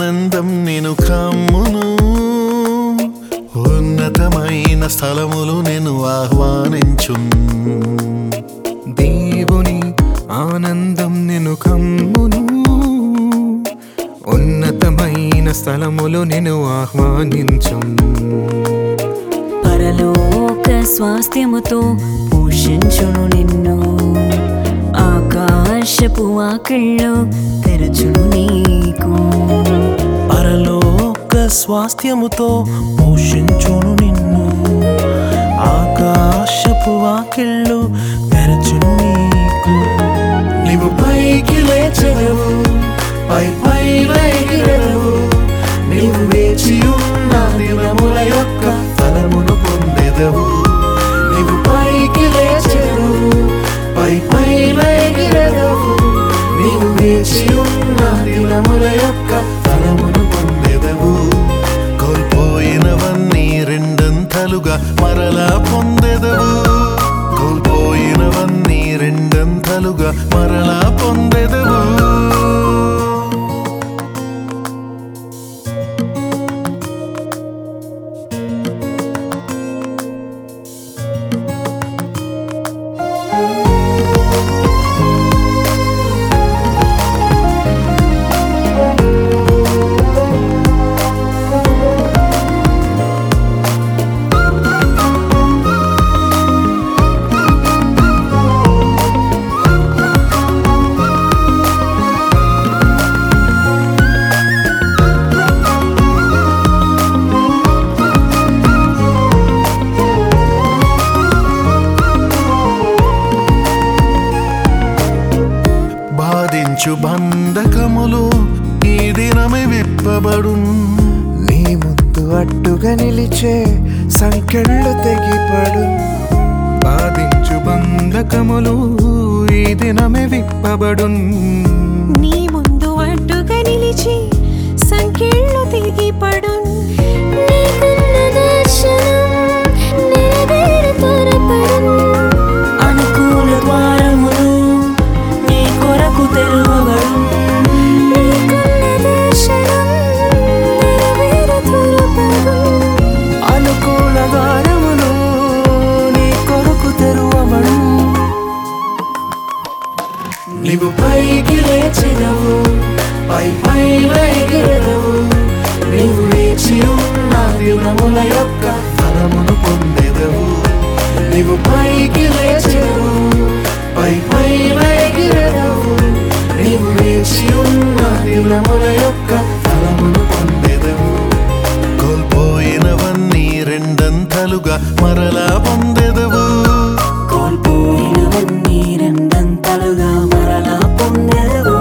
ఆనందం నేను కమ్మును ఉన్నతమైన స్థలములు నేను ఆహ్వానించున్ దేవుని ఆనందం నేను కమ్మును ఉన్నతమైన స్థలములో నేను ఆహ్వానించు పరలోక స్వాస్థ్యముతో పోషించును నిన్ను ఆకాశపు వాకిళ్ళు తెరచును నీకు పరలోక స్వాస్థ్యముతో పోషించును నిన్ను ఆకాశపు వాకిళ్ళు తెరచును నీకు నీవు పైకి లేచెదవు పై పై ఎగిరెదవు నీవు వేచి ఉన్న దినముల యొక్క ఫలమును పొందెదవు నీవు పైకి లేచెదవు పై పై ఎగిరెదవు నీవు వేచి ఉన్న దినముల యొక్క ఫలమును పొందెదవు కోల్పోయినవన్నీ రెండంతలుగా మరలా పొందెదవు కోల్పోయినవన్నీ రెండంతలుగా మరలా పొందెదవు బాధించు బంధకములు ఈ దినమే విప్పబడు నీ ముందు అడ్డుగా నిలిచే సంఖ్యలు తెగిపడు బాధించు బంధకములు ఈ దినమే విప్పబడు నీ ముందు అడ్డుగా నిలిచి సంఖ్యలు తెగిపడు అనుకూల ద్వారములు నీ కొరకు తెరవబడు అనుకూల గారములు నీ కొరకు తెరువబడు నీవు పైకి లేచినవు పై పై ఎగిరెదవు నీవు వేచి ఉన్న దినముల యొక్క ఫలమును పొందెదవు నీవు పైకి లేచినవు పై పై ఎగిరెదవు నీవు వేచి ఉన్న దినముల యొక్క ఫలమును పొందెదవు కోల్పోయినవన్నీ రెండంతలుగా మరలా పొందెదవు కోల్పోయినవన్నీ రెండంతలుగా మరలా పొందెదవు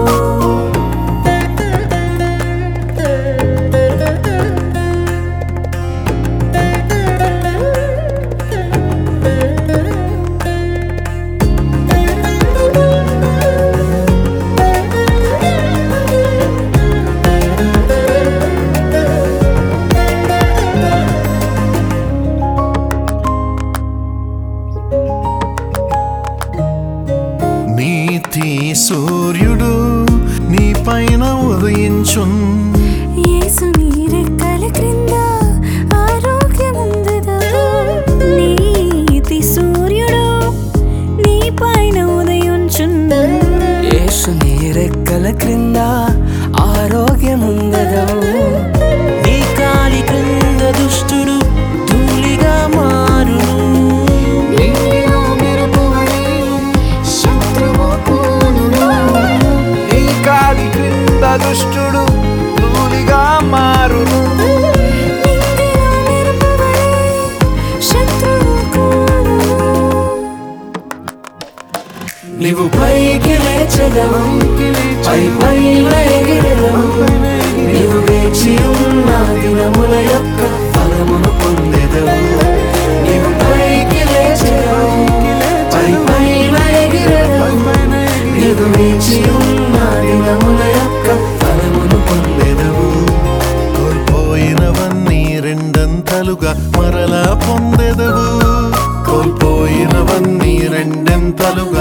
నీతి సూర్యుడు నీ పైన ఉదయించున్ యేసు నీ రెక్కల క్రింద ఆరోగ్యముందెదవు. నీతి సూర్యుడు నీ పైన ఉదయించును యేసు నీ రెక్కల క్రింద ఆరోగ్యముందదవు నీ కాలి క్రింద దుష్టుడు ధూళిగా మారును నీ కాలి క్రింద దుష్టుడు ధూళిగా మారును నింగిలో మెరుపువలె శత్రువు కూలును. నీవు పైకి లేచెదవు పై పై ఎగిరెదవు నీవు వేచి ఉన్న దినముల యొక్క ఫలమును పొందెదవు నీవు పైకి లేచెదవు పై పై ఎగిరెదవు నీవు వేచి ఉన్న దినముల యొక్క ఫలమును పొందెదవు కోల్పోయినవన్నీ రెండంతలుగా మరలా పొందెదవు కోల్పోయినవన్నీ రెండంతలుగా